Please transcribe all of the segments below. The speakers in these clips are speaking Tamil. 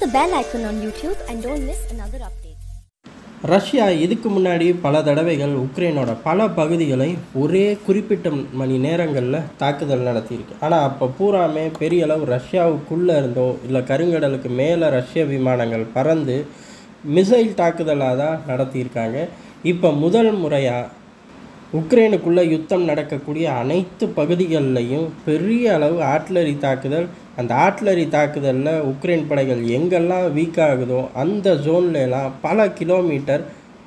the bell icon on YouTube and don't miss another update. Russia இதுக்கு முன்னாடி பல தடவைகள் உக்ரைனோட பல பகுதிகளை ஒரே குறிப்பிட்ட மணி நேரங்களில் தாக்குதல் நடத்தியிருக்கு ஆனால் அப்போ பூராமே பெரிய அளவு ரஷ்யாவுக்குள்ளே இருந்தோ இல்லை கருங்கடலுக்கு மேலே ரஷ்ய விமானங்கள் பறந்து மிசைல் தாக்குதலாக தான் நடத்தியிருக்காங்க இப்போ முதல் முறையாக உக்ரைனுக்குள்ளே யுத்தம் நடக்கக்கூடிய அனைத்து பகுதிகளிலையும் பெரிய அளவு ஆட்லரி தாக்குதல் அந்த ஆட்லரி தாக்குதலில் உக்ரைன் படைகள் எங்கெல்லாம் வீக் ஆகுதோ அந்த ஜோன்ல எல்லாம் பல கிலோமீட்டர்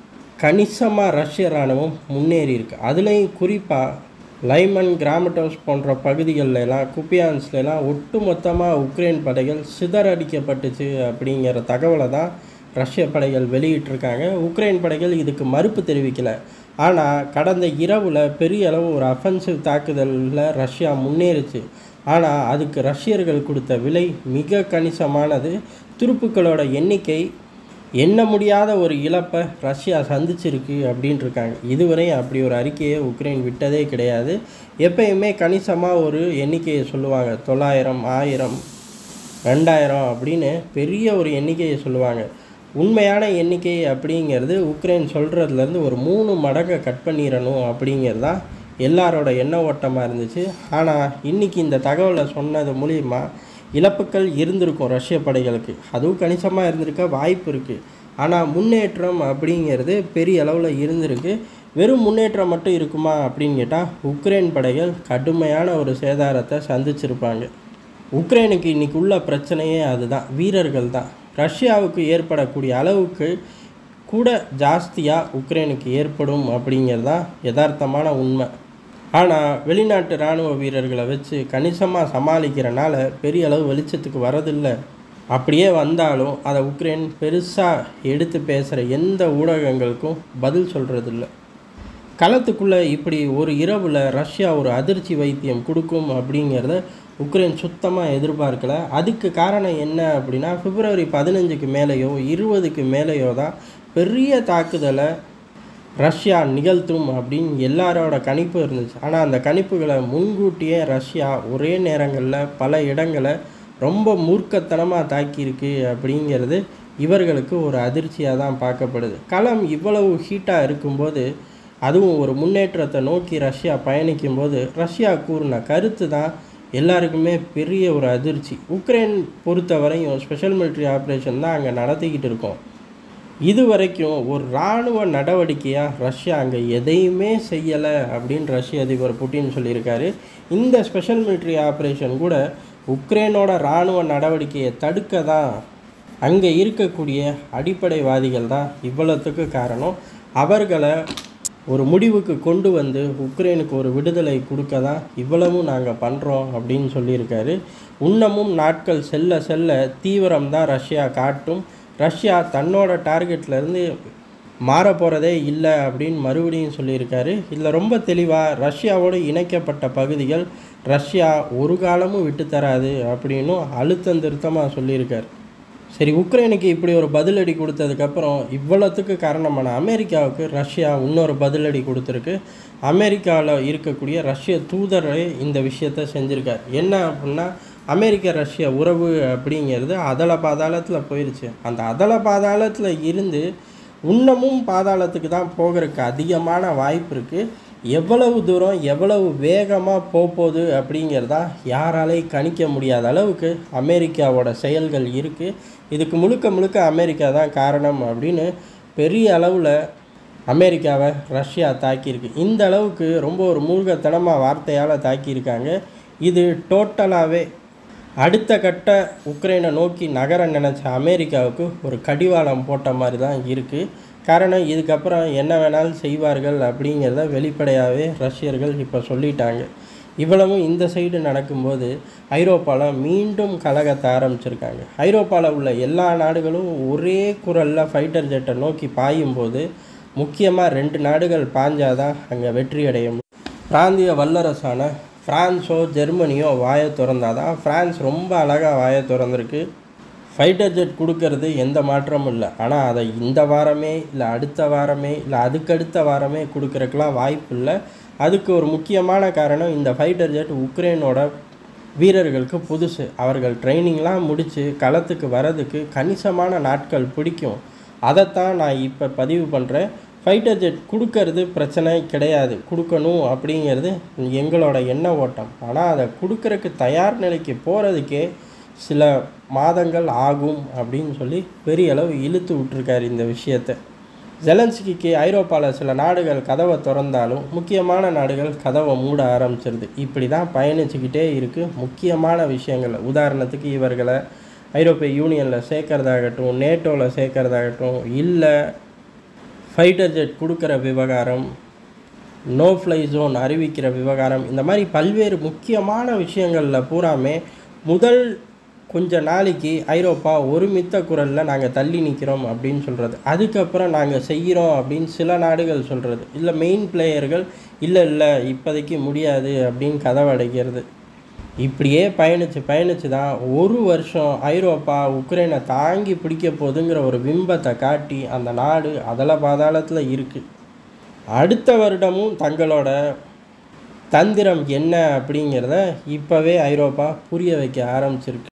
கணிசமாக ரஷ்ய இராணுவம் முன்னேறி இருக்கு அதுலேயும் குறிப்பாக லைமன் கிராமட்டோஸ் போன்ற பகுதிகளில் எல்லாம் குப்பியான்ஸ்ல எல்லாம் ஒட்டுமொத்தமாக உக்ரைன் படைகள் சிதறடிக்கப்பட்டுச்சு அப்படிங்கிற தகவலை தான் ரஷ்ய படைகள் வெளியிட்டிருக்காங்க உக்ரைன் படைகள் இதுக்கு மறுப்பு தெரிவிக்கல ஆனால் கடந்த இரவில் பெரிய அளவு ஒரு அஃபென்சிவ் தாக்குதலில் ரஷ்யா முன்னேறிச்சு ஆனால் அதுக்கு ரஷ்யர்கள் கொடுத்த விலை மிக கணிசமானது துருப்புக்களோட எண்ணிக்கை எண்ண முடியாத ஒரு இழப்பை ரஷ்யா சந்திச்சிருக்கு அப்படின்ட்டு இருக்காங்க இதுவரை அப்படி ஒரு அறிக்கையை உக்ரைன் விட்டதே கிடையாது எப்பயுமே கணிசமாக ஒரு எண்ணிக்கையை சொல்லுவாங்க தொள்ளாயிரம் ஆயிரம் ரெண்டாயிரம் அப்படின்னு பெரிய ஒரு எண்ணிக்கையை சொல்லுவாங்க உண்மையான எண்ணிக்கை அப்படிங்கிறது உக்ரைன் சொல்கிறதுலேருந்து ஒரு மூணு மடங்கை கட் பண்ணிடணும் அப்படிங்கிறது தான் எல்லாரோட எண்ண ஓட்டமாக இருந்துச்சு ஆனால் இன்றைக்கி இந்த தகவலை சொன்னது மூலிமா இழப்புக்கள் இருந்திருக்கும் ரஷ்ய படைகளுக்கு அதுவும் கணிசமாக இருந்திருக்க வாய்ப்பு இருக்குது ஆனால் முன்னேற்றம் அப்படிங்கிறது பெரிய அளவில் இருந்திருக்கு வெறும் முன்னேற்றம் மட்டும் இருக்குமா அப்படின்னு கேட்டால் உக்ரைன் படைகள் கடுமையான ஒரு சேதாரத்தை சந்திச்சிருப்பாங்க உக்ரைனுக்கு இன்னைக்கு உள்ள பிரச்சனையே அதுதான் வீரர்கள் தான் ரஷ்யாவுக்கு ஏற்படக்கூடிய அளவுக்கு கூட ஜாஸ்தியாக உக்ரைனுக்கு ஏற்படும் அப்படிங்கிறது தான் யதார்த்தமான உண்மை ஆனால் வெளிநாட்டு இராணுவ வீரர்களை வச்சு கணிசமாக சமாளிக்கிறனால பெரிய அளவு வெளிச்சத்துக்கு வரதில்லை அப்படியே வந்தாலும் அதை உக்ரைன் பெருசாக எடுத்து பேசுகிற எந்த ஊடகங்களுக்கும் பதில் சொல்கிறதில்ல களத்துக்குள்ளே இப்படி ஒரு இரவில் ரஷ்யா ஒரு அதிர்ச்சி வைத்தியம் கொடுக்கும் அப்படிங்கிறத உக்ரைன் சுத்தமாக எதிர்பார்க்கல அதுக்கு காரணம் என்ன அப்படின்னா பிப்ரவரி பதினஞ்சுக்கு மேலேயோ இருபதுக்கு மேலேயோ தான் பெரிய தாக்குதலை ரஷ்யா நிகழ்த்தும் அப்படின்னு எல்லாரோட கணிப்பு இருந்துச்சு ஆனால் அந்த கணிப்புகளை முன்கூட்டியே ரஷ்யா ஒரே நேரங்களில் பல இடங்களை ரொம்ப மூர்க்கத்தனமாக தாக்கியிருக்கு அப்படிங்கிறது இவர்களுக்கு ஒரு அதிர்ச்சியாக தான் பார்க்கப்படுது களம் இவ்வளவு ஹீட்டாக இருக்கும்போது அதுவும் ஒரு முன்னேற்றத்தை நோக்கி ரஷ்யா பயணிக்கும்போது ரஷ்யா கூறின கருத்து தான் எல்லாருக்குமே பெரிய ஒரு அதிர்ச்சி உக்ரைன் பொறுத்த வரையும் ஸ்பெஷல் மிலிட்ரி ஆப்ரேஷன் தான் அங்கே நடத்திக்கிட்டு இருக்கோம் இது வரைக்கும் ஒரு இராணுவ நடவடிக்கையாக ரஷ்யா அங்கே எதையுமே செய்யலை அப்படின்னு ரஷ்ய அதிபர் புட்டின் சொல்லியிருக்காரு இந்த ஸ்பெஷல் மிலிட்ரி ஆப்ரேஷன் கூட உக்ரைனோட இராணுவ நடவடிக்கையை தடுக்க தான் அங்கே இருக்கக்கூடிய அடிப்படைவாதிகள் தான் இவ்வளோத்துக்கு காரணம் அவர்களை ஒரு முடிவுக்கு கொண்டு வந்து உக்ரைனுக்கு ஒரு விடுதலை கொடுக்க தான் இவ்வளவும் நாங்கள் பண்ணுறோம் அப்படின்னு சொல்லியிருக்காரு இன்னமும் நாட்கள் செல்ல செல்ல தீவிரம் தான் ரஷ்யா காட்டும் ரஷ்யா தன்னோட டார்கெட்லேருந்து மாற போகிறதே இல்லை அப்படின்னு மறுபடியும் சொல்லியிருக்காரு இதில் ரொம்ப தெளிவாக ரஷ்யாவோடு இணைக்கப்பட்ட பகுதிகள் ரஷ்யா ஒரு காலமும் விட்டு தராது அப்படின்னும் அழுத்தம் திருத்தமாக சொல்லியிருக்காரு சரி உக்ரைனுக்கு இப்படி ஒரு பதிலடி கொடுத்ததுக்கப்புறம் இவ்வளோத்துக்கு காரணமான அமெரிக்காவுக்கு ரஷ்யா இன்னொரு பதிலடி கொடுத்துருக்கு அமெரிக்காவில் இருக்கக்கூடிய ரஷ்ய தூதரே இந்த விஷயத்த செஞ்சுருக்கார் என்ன அப்படின்னா அமெரிக்க ரஷ்ய உறவு அப்படிங்கிறது அதல பாதாளத்தில் போயிடுச்சு அந்த அதல பாதாளத்தில் இருந்து இன்னமும் பாதாளத்துக்கு தான் போகிறதுக்கு அதிகமான வாய்ப்பு இருக்குது எவ்வளவு தூரம் எவ்வளவு வேகமாக போகுது அப்படிங்கிறதா யாராலையும் கணிக்க முடியாத அளவுக்கு அமெரிக்காவோட செயல்கள் இருக்குது இதுக்கு முழுக்க முழுக்க அமெரிக்கா தான் காரணம் அப்படின்னு பெரிய அளவில் அமெரிக்காவை ரஷ்யா தாக்கியிருக்கு இந்த அளவுக்கு ரொம்ப ஒரு மூழ்கத்தனமாக வார்த்தையால் தாக்கியிருக்காங்க இது டோட்டலாகவே அடுத்த கட்ட உக்ரைனை நோக்கி நகர நினச்ச அமெரிக்காவுக்கு ஒரு கடிவாளம் போட்ட மாதிரி தான் இருக்குது காரணம் இதுக்கப்புறம் என்ன வேணாலும் செய்வார்கள் அப்படிங்கிறத வெளிப்படையாகவே ரஷ்யர்கள் இப்போ சொல்லிட்டாங்க இவ்வளவும் இந்த சைடு நடக்கும்போது ஐரோப்பாவில் மீண்டும் கலகத்தை ஆரம்பிச்சிருக்காங்க ஐரோப்பாவில் உள்ள எல்லா நாடுகளும் ஒரே குரலில் ஃபைட்டர் ஜெட்டை நோக்கி பாயும்போது முக்கியமாக ரெண்டு நாடுகள் பாஞ்சாதான் அங்கே வெற்றி அடைய முடியும் பிராந்திய வல்லரசான ஃப்ரான்ஸோ ஜெர்மனியோ வாயை திறந்தாதான் ஃப்ரான்ஸ் ரொம்ப அழகாக வாயை திறந்திருக்கு ஃபைட்டர் ஜெட் கொடுக்கறது எந்த மாற்றமும் இல்லை ஆனால் அதை இந்த வாரமே இல்லை அடுத்த வாரமே இல்லை அதுக்கடுத்த வாரமே கொடுக்கறதுக்கெலாம் வாய்ப்பு இல்லை அதுக்கு ஒரு முக்கியமான காரணம் இந்த ஃபைட்டர் ஜெட் உக்ரைனோட வீரர்களுக்கு புதுசு அவர்கள் ட்ரைனிங்லாம் முடித்து களத்துக்கு வரதுக்கு கணிசமான நாட்கள் பிடிக்கும் அதைத்தான் நான் இப்போ பதிவு பண்ணுறேன் ஃபைட்டர் ஜெட் கொடுக்கறது பிரச்சனை கிடையாது கொடுக்கணும் அப்படிங்கிறது எங்களோட எண்ண ஓட்டம் ஆனால் அதை கொடுக்கறக்கு தயார் நிலைக்கு போகிறதுக்கே சில மாதங்கள் ஆகும் அப்படின்னு சொல்லி பெரிய அளவு இழுத்து விட்டுருக்காரு இந்த விஷயத்தை ஜெலன்ஸ்கிக்கு ஐரோப்பாவில் சில நாடுகள் கதவை திறந்தாலும் முக்கியமான நாடுகள் கதவை மூட ஆரம்பிச்சிருது இப்படி தான் பயணிச்சுக்கிட்டே இருக்குது முக்கியமான விஷயங்கள் உதாரணத்துக்கு இவர்களை ஐரோப்பிய யூனியனில் சேர்க்கறதாகட்டும் நேட்டோவில் சேர்க்கறதாகட்டும் இல்லை ஃபைட்டர் ஜெட் கொடுக்குற விவகாரம் நோ ஃப்ளை ஜோன் அறிவிக்கிற விவகாரம் இந்த மாதிரி பல்வேறு முக்கியமான விஷயங்களில் பூராமே முதல் கொஞ்ச நாளைக்கு ஐரோப்பா ஒருமித்த குரலில் நாங்கள் தள்ளி நிற்கிறோம் அப்படின்னு சொல்கிறது அதுக்கப்புறம் நாங்கள் செய்கிறோம் அப்படின்னு சில நாடுகள் சொல்கிறது இல்லை மெயின் பிளேயர்கள் இல்லை இல்லை இப்போதைக்கு முடியாது அப்படின்னு கதவடைக்கிறது இப்படியே பயணித்து பயணித்து தான் ஒரு வருஷம் ஐரோப்பா உக்ரைனை தாங்கி பிடிக்க போகுதுங்கிற ஒரு பிம்பத்தை காட்டி அந்த நாடு அதல பாதாளத்தில் இருக்குது அடுத்த வருடமும் தங்களோட தந்திரம் என்ன அப்படிங்கிறத இப்போவே ஐரோப்பா புரிய வைக்க ஆரம்பிச்சிருக்கு